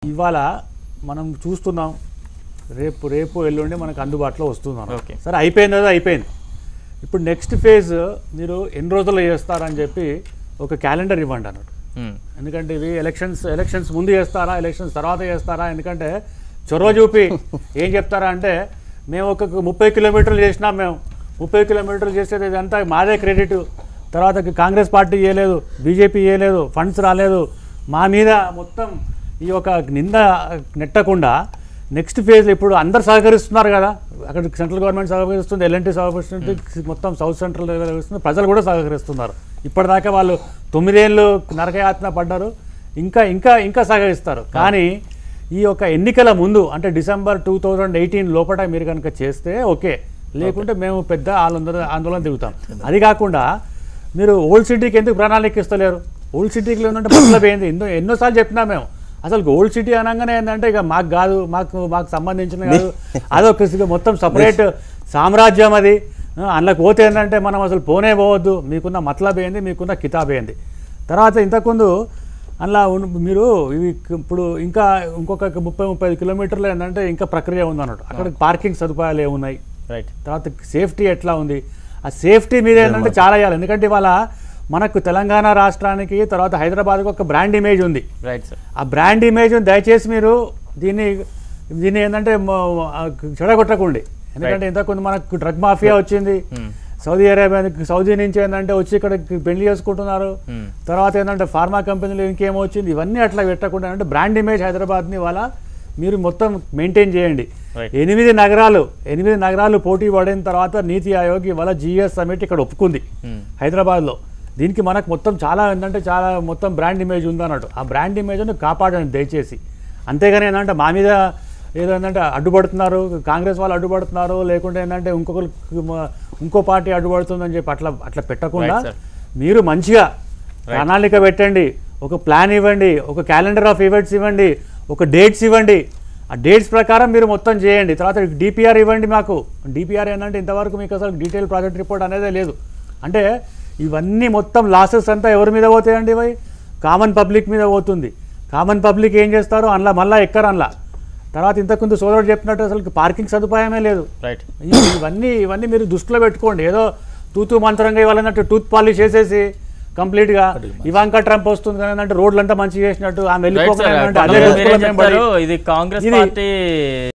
ఇవాళ మనం చూస్తున్నాం రేపు రేపు ఎల్లుండి మనకు అందుబాటులో వస్తున్నాం Okay. సరే అయిపోయింది అది అయిపోయింది ఇప్పుడు నెక్స్ట్ ఫేజ్ మీరు ఎన్ని రోజుల్లో చేస్తారని చెప్పి ఒక క్యాలెండర్ ఇవ్వండి అన్నట్టు ఉమ్, ఎందుకంటే ఇవి ఎలక్షన్స్ ఎలక్షన్స్ ముందు చేస్తారా ఎలక్షన్స్ తర్వాత చేస్తారా ఎందుకంటే చొరవ చూపి ఏం చెప్తారా అంటే మేము ఒక ముప్పై కిలోమీటర్లు చేసినాం మేము ముప్పై కిలోమీటర్లు చేసేది ఇదంతా మాదే క్రెడిట్ తర్వాత కాంగ్రెస్ పార్టీ చేయలేదు బీజేపీ చేయలేదు ఫండ్స్ రాలేదు మా మీద మొత్తం ఈ యొక్క నింద నెట్టకుండా నెక్స్ట్ ఫేజ్ ఇప్పుడు అందరు సహకరిస్తున్నారు కదా అక్కడ సెంట్రల్ గవర్నమెంట్ సహకరిస్తుంది ఎల్ఎన్టీ సహకరిస్తుంది మొత్తం సౌత్ సెంట్రల్ సహకరిస్తుంది ప్రజలు కూడా సహకరిస్తున్నారు ఇప్పటిదాకా వాళ్ళు తొమ్మిదేళ్ళు నరకయాతన పడ్డారు ఇంకా ఇంకా ఇంకా సహకరిస్తారు కానీ ఈ యొక్క ఎన్నికల ముందు అంటే డిసెంబర్ టూ థౌజండ్ ఎయిటీన్ లోపల మీరు కనుక చేస్తే ఓకే లేకుంటే మేము పెద్ద ఆందోళన ఆందోళన దిగుతాం అది కాకుండా మీరు ఓల్డ్ సిటీకి ఎందుకు ప్రణాళిక ఇస్తలేరు ఓల్డ్ సిటీకి ఏంటంటే మతలబ్ ఏంది ఎన్నో ఎన్నోసార్లు చెప్పినా మేము అసలు ఓల్డ్ సిటీ అనగానే ఏంటంటే ఇక మాకు కాదు మాకు మాకు సంబంధించిన కాదు అదొక సి- మొత్తం సపరేట్ సామ్రాజ్యం అది ఆ, అందులోకి పోతే ఏంటంటే మనం అసలు పోనే పోవద్దు మీకున్న మతలబ్ ఏంది మీకున్న కితాబ్ ఏంది తర్వాత ఇంతకుముందు అందులో ఉన్- మీరు ఇవి క- ఇప్పుడు ఇంకా ఇంకొక ముప్పై ముప్పై ఐదు కిలోమీటర్లు ఏంటంటే ఇంకా ప్రక్రియ ఉందన్నట్టు అక్కడ పార్కింగ్ సదుపాయాలు ఏమున్నాయి రైట్ తర్వాత సేఫ్టీ ఎట్లా ఉంది ఆ సేఫ్టీ మీద ఏంటంటే చాలా చేయాలి ఎందుకంటే ఇవాళ మనకు తెలంగాణ రాష్ట్రానికి తర్వాత హైదరాబాద్కి ఒక బ్రాండ్ ఇమేజ్ ఉంది రైట్ సార్ ఆ బ్రాండ్ ఇమేజ్ దయచేసి మీరు దీన్ని దీన్ని ఏంటంటే మ- ఆ చెడగొట్టకండి ఎందుకంటే ఇంతకుముందు మనకు డ్రగ్ మాఫియా వచ్చింది Hmm. సౌదీ అరేబియా సౌదీ నుంచి ఏంటంటే వచ్చి ఇక్కడ పెళ్లి చేసుకుంటున్నారు Hmm. తర్వాత ఏంటంటే ఫార్మా కంపెనీలు ఇంకేమో వచ్చింది ఇవన్నీ అట్లా పెట్టకుండా అంటే బ్రాండ్ ఇమేజ్ హైదరాబాద్ని ఇవాళ మీరు మొత్తం మెయింటైన్ చేయండి Right. ఎనిమిది నగరాలు ఎనిమిది నగరాలు పోటీ పడిన తర్వాత నీతి ఆయోగ్ ఇవాళ జిఎస్ సమిట్ ఇక్కడ ఒప్పుకుంది Hmm. హైదరాబాద్లో దీనికి మనకు మొత్తం చాలా ఏంటంటే చాలా మొత్తం బ్రాండ్ ఇమేజ్ ఉందన్నట్టు ఆ బ్రాండ్ ఇమేజ్ను కాపాడండి దయచేసి అంతేగాని ఏంటంటే మా మీద ఏదో ఏంటంటే అడ్డుపడుతున్నారు కాంగ్రెస్ వాళ్ళు అడ్డుపడుతున్నారు లేకుంటే ఏంటంటే ఇంకొకరు ఇంకో పార్టీ అడ్డుపడుతుందని చెప్పి అట్లా అట్లా పెట్టకుండా Right, sir. మీరు మంచిగా ప్రణాళిక పెట్టండి ఒక ప్లాన్ ఇవ్వండి ఒక క్యాలెండర్ ఆఫ్ ఈవెంట్స్ ఇవ్వండి ఒక డేట్స్ ఇవ్వండి ఆ డేట్స్ ప్రకారం మీరు మొత్తం చేయండి తర్వాత డిపిఆర్ ఇవ్వండి మాకు డిపిఆర్ ఏంటంటే ఇంతవరకు మీకు అసలు డీటెయిల్ ప్రాజెక్ట్ రిపోర్ట్ అనేదే లేదు అంటే ఇవన్నీ మొత్తం లాసెస్ అంతా ఎవరి మీద పోతాయండి ఇవి కామన్ పబ్లిక్ మీద పోతుంది కామన్ పబ్లిక్ ఏం చేస్తారు అందులో మళ్ళీ ఎక్కరు అందులో తర్వాత ఇంతకుముందు సోదరుడు చెప్పినట్టు అసలు పార్కింగ్ సదుపాయమే లేదు రైట్ ఇ- ఇవన్నీ ఇవన్నీ మీరు దృష్టిలో పెట్టుకోండి ఏదో తూతూ మంత్రంగా ఇవ్వాలన్నట్టు టూత్ పాలిష్ చేసేసి కంప్లీట్గా ఇవాంకా ట్రంప్ వస్తుంది కానీ అంటే రోడ్లంతా మంచిగా చేసినట్టు ఆమె రైట్ వెళ్ళిపోకుండా సార్ ఏంటంటే అదే మీరేం దృష్టిలో మేము పడి- చెప్తారు ఇది కాంగ్రెస్ ఇది- పార్టీ